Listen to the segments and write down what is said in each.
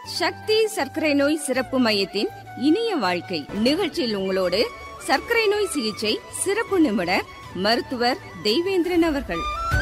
சக்தி சர்க்கரை நோய் சிறப்பு மையத்தின் இனிய வாழ்க்கை நிகழ்ச்சியில் உங்களோடு சர்க்கரை நோய் சிகிச்சை சிறப்பு நிபுணர் மருத்துவர் தெய்வேந்திரன் அவர்கள்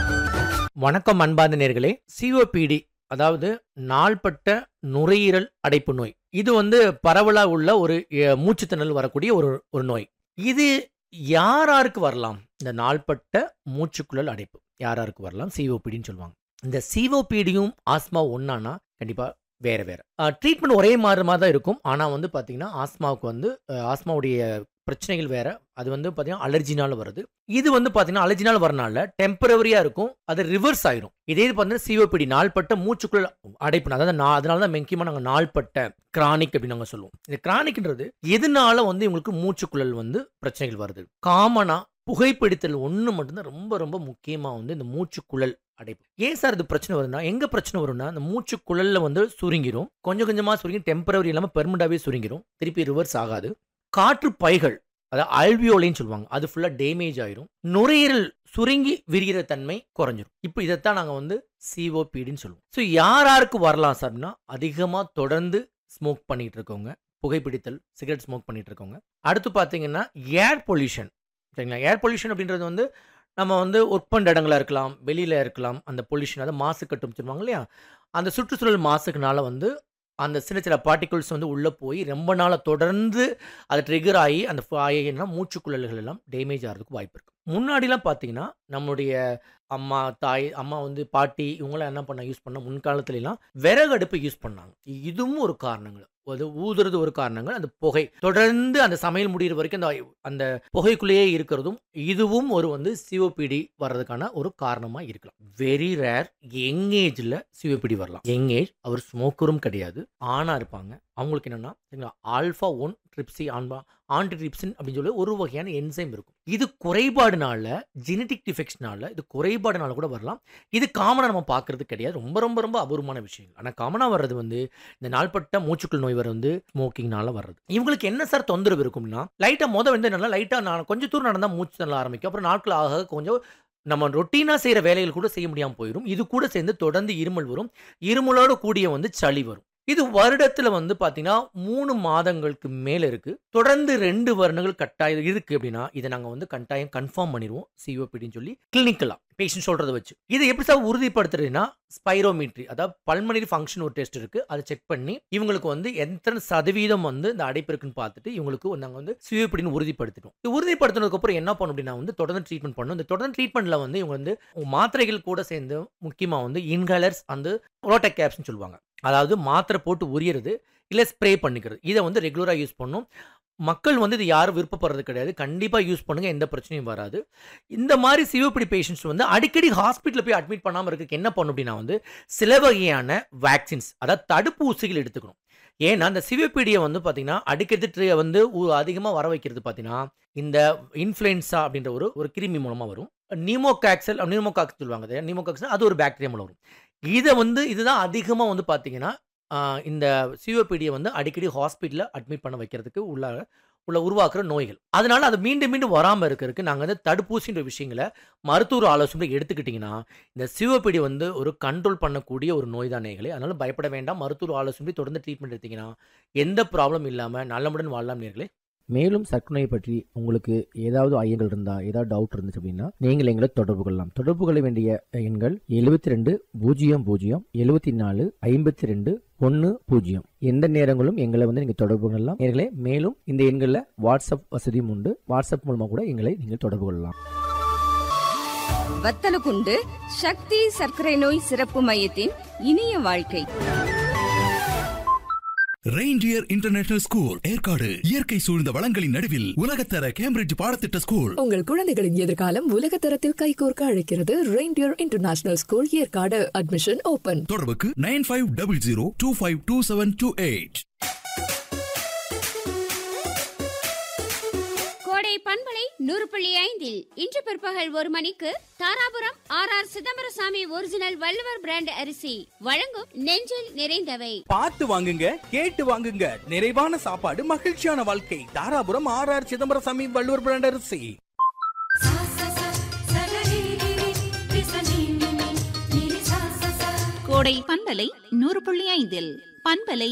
வணக்கம் அன்பார்ந்த நேர்களே சிஓபிடி அதாவது நாள்பட்ட நுரையீரல் அடைப்பு நோய் இது வந்து பரவலா உள்ள ஒரு அஹ், மூச்சுத்திணறல் வரக்கூடிய ஒரு ஒரு நோய் இது யாராருக்கு வரலாம் இந்த நாள்பட்ட மூச்சுக்குழல் அடைப்பு யாராருக்கு வரலாம் சிஓபிடின்னு சொல்லுவாங்க இந்த சிஓபிடியும் ஆஸ்மா ஒன்னானா கண்டிப்பா வேற வேற ட்ரீட்மெண்ட் ஒரே மாதிரி மாதிரி தான் இருக்கும் ஆனால் வந்து பார்த்தீங்கன்னா ஆஸ்மாவுக்கு வந்து அஹ், ஆஸ்மாவுடைய பிரச்சனைகள் வேற அது வந்து பார்த்தீங்கன்னா அலர்ஜினால வருது இது வந்து பார்த்தீங்கன்னா அலர்ஜினால வரனால டெம்பரவரியாக இருக்கும் அது ரிவர்ஸ் ஆயிரும் இதே இது பார்த்தீங்கன்னா சிஓபிடி நாள்பட்ட மூச்சுக்குள்ள அடைப்பு அதாவது நான் அதனால தான் முக்கியமாக நாங்கள் நாள்பட்ட கிரானிக் அப்படின்னு நாங்கள் சொல்லுவோம் இந்த கிரானிக்ன்றது எதனால வந்து இவங்களுக்கு மூச்சுக்குழல் வந்து பிரச்சனைகள் வருது காமனாக புகைப்பிடித்தல் ஒன்று மட்டும்தான் ரொம்ப ரொம்ப முக்கியமாக வந்து இந்த மூச்சுக்குழல் அடைப்பு ஏன் சார் இது பிரச்சனை வருதுன்னா எங்க பிரச்சனை வரும்னா இந்த மூச்சுக்குழல்ல வந்து சுருங்கிரும் கொஞ்சம் கொஞ்சமாக சுருங்கி டெம்பரவரி இல்லாமல் பெர்மனண்டாகவே சுருங்கிரும் திருப்பி ரிவர்ஸ் ஆகாது காற்று பைகள் அதாவது அல்வியோலின்னு சொல்லுவாங்க அது ஃபுல்லாக டேமேஜ் ஆயிரும் நுரையீரல் சுருங்கி விரிகிற தன்மை குறைஞ்சிரும் இப்போ இதைத்தான் நாங்கள் வந்து சிஓபிடின்னு சொல்லுவோம் ஸோ யார் யாருக்கு வரலாம் சார் அப்படின்னா அதிகமாக தொடர்ந்து ஸ்மோக் பண்ணிட்டு இருக்கவங்க புகைப்பிடித்தல் சிகரெட் ஸ்மோக் பண்ணிட்டு இருக்கவங்க அடுத்து பார்த்தீங்கன்னா ஏர் பொல்யூஷன் சரிங்களா ஏர் பொல்யூஷன் அப்படின்றது வந்து நம்ம வந்து ஒர்க் பண்ணுற இடங்களா இருக்கலாம் வெளியில் இருக்கலாம் அந்த பொல்யூஷன் அதாவது மாசு கட்டும் சொல்லுவாங்க இல்லையா அந்த சுற்றுச்சூழல் மாசுக்குனால வந்து அந்த சின்ன சின்ன பார்ட்டிகல்ஸ் வந்து உள்ளே போய் ரொம்ப நாளாக தொடர்ந்து அது ட்ரிகர் ஆகி அந்த என்ன மூச்சுக்குழல்கள் எல்லாம் டேமேஜ் ஆகிறதுக்கு வாய்ப்பு இருக்குது முன்னாடிலாம் பார்த்தீங்கன்னா நம்மளுடைய அம்மா தாய் அம்மா வந்து பாட்டி இவங்களாம் என்ன பண்ண யூஸ் பண்ண முன்காலத்துலலாம் விறகு அடுப்பு யூஸ் பண்ணாங்க இதுவும் ஒரு காரணங்கள் அது ஊதுறது ஒரு காரணங்கள் அந்த புகை தொடர்ந்து அந்த சமையல் முடிகிற வரைக்கும் அந்த அந்த புகைக்குள்ளேயே இருக்கிறதும் இதுவும் ஒரு வந்து சிஓபிடி வர்றதுக்கான ஒரு காரணமாக இருக்கலாம் வெரி ரேர் யங் ஏஜில் சிஓபிடி வரலாம் யங் ஏஜ் அவர் ஸ்மோக்கரும் கிடையாது ஆணாக இருப்பாங்க அவங்களுக்கு என்னென்னா சரிங்களா ஆல்ஃபா ஒன் ட்ரிப்சி ஆன்பா ஆன்டிட்ரிப்சின் அப்படின்னு சொல்லி ஒரு வகையான என்சைம் இருக்கும் இது குறைபாடுனால ஜெனட்டிக் டிஃபெக்ட்ஸ்னால இது குறைபாடுனால கூட வரலாம் இது காமனாக நம்ம பார்க்கறது கிடையாது ரொம்ப ரொம்ப ரொம்ப அபூர்வமான விஷயங்கள் ஆனால் காமனாக வர்றது வந்து இந்த நாள்பட்ட மூச்சுக்குள் நோய் வர வந்து ஸ்மோக்கிங்னால வர்றது இவங்களுக்கு என்ன சார் தொந்தரவு இருக்கும்னா லைட்டாக மொத வந்து என்னன்னா லைட்டாக நான் கொஞ்சம் தூரம் நடந்தால் மூச்சு நல்லா ஆரம்பிக்கும் அப்புறம் நாட்கள் ஆக ஆக கொஞ்சம் நம்ம ரொட்டீனாக செய்கிற வேலைகள் கூட செய்ய முடியாமல் போயிடும் இது கூட சேர்ந்து தொடர்ந்து இருமல் வரும் இருமலோட கூடிய வந்து சளி வரும் இது வருடத்துல வந்து பாத்தீங்கன்னா மூணு மாதங்களுக்கு மேல இருக்கு தொடர்ந்து ரெண்டு வருடங்கள் கட்டாயம் இருக்கு அப்படின்னா இதை நாங்க வந்து கட்டாயம் கன்ஃபார்ம் பண்ணிடுவோம் சிஓபிடின்னு சொல்லி கிளினிக்கலா பேஷண்ட் சொல்றதை வச்சு இதை எப்படி சார் உறுதிப்படுத்துறதுன்னா ஸ்பைரோமீட்ரி அதாவது பல்மனரி ஃபங்க்ஷன் ஒரு டெஸ்ட் இருக்கு அதை செக் பண்ணி இவங்களுக்கு வந்து எத்தனை சதவீதம் வந்து இந்த அடைப்பு இருக்குன்னு பார்த்துட்டு இவங்களுக்கு நாங்கள் வந்து சிஓபிடின்னு உறுதிப்படுத்திட்டோம் இது உறுதிப்படுத்தினதுக்கு அப்புறம் என்ன பண்ணும் அப்படின்னா வந்து தொடர்ந்து ட்ரீட்மெண்ட் பண்ணும் இந்த தொடர்ந்து ட்ரீட்மெண்ட்ல வந்து இவங்க வந்து மாத்திரைகள் கூட சேர்ந்து முக்கியமாக வந்து இன்ஹேலர்ஸ் அந்த ரோட்டக் கேப்ஸ்னு சொல்லுவாங்க அதாவது மாத்திரை போட்டு உரியறது இல்லை ஸ்ப்ரே பண்ணிக்கிறது இதை வந்து ரெகுலராக யூஸ் பண்ணும் மக்கள் வந்து இது யாரும் விருப்பப்படுறது கிடையாது கண்டிப்பாக யூஸ் பண்ணுங்க எந்த பிரச்சனையும் வராது இந்த மாதிரி சிவப்பிடி பேஷண்ட்ஸ் வந்து அடிக்கடி ஹாஸ்பிட்டலில் போய் அட்மிட் பண்ணாமல் இருக்க என்ன பண்ணும் அப்படின்னா வந்து சில வகையான வேக்சின்ஸ் அதாவது தடுப்பூசிகள் எடுத்துக்கணும் ஏன்னா இந்த சிவப்பிடியை வந்து பார்த்தீங்கன்னா அடிக்கடி ட்ரி- வந்து அதிகமாக வர வைக்கிறது பார்த்தீங்கன்னா இந்த இன்ஃப்ளூயன்ஸா அப்படின்ற ஒரு ஒரு கிருமி மூலமாக வரும் நிமோகாக்சல் நிமோகாக்ஸ் சொல்லுவாங்க நிமோகாக்சல் அது ஒரு பாக்டீரியா மூலம் வரும் இதை வந்து இதுதான் அதிகமாக வந்து பார்த்தீங்கன்னா ஆஹ், இந்த சிஓபிடியை வந்து அடிக்கடி ஹாஸ்பிட்டலில் அட்மிட் பண்ண வைக்கிறதுக்கு உள்ள உள்ள உருவாக்குற நோய்கள் அதனால அது மீண்டும் மீண்டும் வராமல் இருக்கிறதுக்கு நாங்கள் வந்து தடுப்பூசின்ற விஷயங்களை மருத்துவ ஆலோசனை எடுத்துக்கிட்டிங்கன்னா இந்த சிஓபிடி வந்து ஒரு கண்ட்ரோல் பண்ணக்கூடிய ஒரு நோய் தான் நேர்களே அதனால பயப்பட வேண்டாம் மருத்துவ ஆலோசனை தொடர்ந்து ட்ரீட்மெண்ட் எடுத்தீங்கன்னா எந்த ப்ராப்ளம் இல்லாமல் நல்லமுடன் வாழலாம் நேர்களே மேலும் சர்க்கரை நோயை பற்றி உங்களுக்கு ஏதாவது ஐயங்கள் இருந்தா ஏதாவது டவுட் இருந்துச்சு அப்படின்னா நீங்கள் எங்களை தொடர்பு கொள்ளலாம் தொடர்பு கொள்ள வேண்டிய எண்கள் எழுபத்தி ரெண்டு பூஜ்ஜியம் பூஜ்ஜியம் எழுபத்தி நாலு ஐம்பத்தி ரெண்டு ஒன்று பூஜ்ஜியம் எந்த நேரங்களும் எங்களை வந்து நீங்கள் தொடர்பு கொள்ளலாம் நேர்களே மேலும் இந்த எண்களில் வாட்ஸ்அப் வசதியும் உண்டு வாட்ஸ்அப் மூலமாக கூட எங்களை நீங்கள் தொடர்பு கொள்ளலாம் வத்தலகுண்டு சக்தி சர்க்கரை நோய் சிறப்பு மையத்தின் இனிய வாழ்க்கை ரெயின்டியர் இன்டர்நேஷனல் ஸ்கூல் ஏற்காடு இயற்கை சூழ்ந்த வளங்களின் நடுவில் உலகத்தர கேம்பிரிட்ஜ் பாடத்திட்ட ஸ்கூல் உங்கள் குழந்தைகளின் எதிர்காலம் உலக தரத்தில் கைகோர்க்க அழைக்கிறது reindeer international school Yercaud admission open தொடர்புக்கு nine five double zero two five two seven two eight Kodai பண்பலை நூறு புள்ளி ஐந்தில் இன்று பிற்பகல் ஒரு மணிக்கு Dharapuram R R Chidambaraswamy original Valluvar brand அரிசி வழங்கும் நெஞ்சில் நிறைந்தவை பார்த்து வாங்குங்க கேட்டு வாங்குங்க நிறைவான சாப்பாடு மகிழ்ச்சியான வாழ்க்கை Dharapuram R R Chidambaraswamy Valluvar brand அரிசி கோடை பண்பலை நூறு புள்ளி ஐந்தில் பண்பலை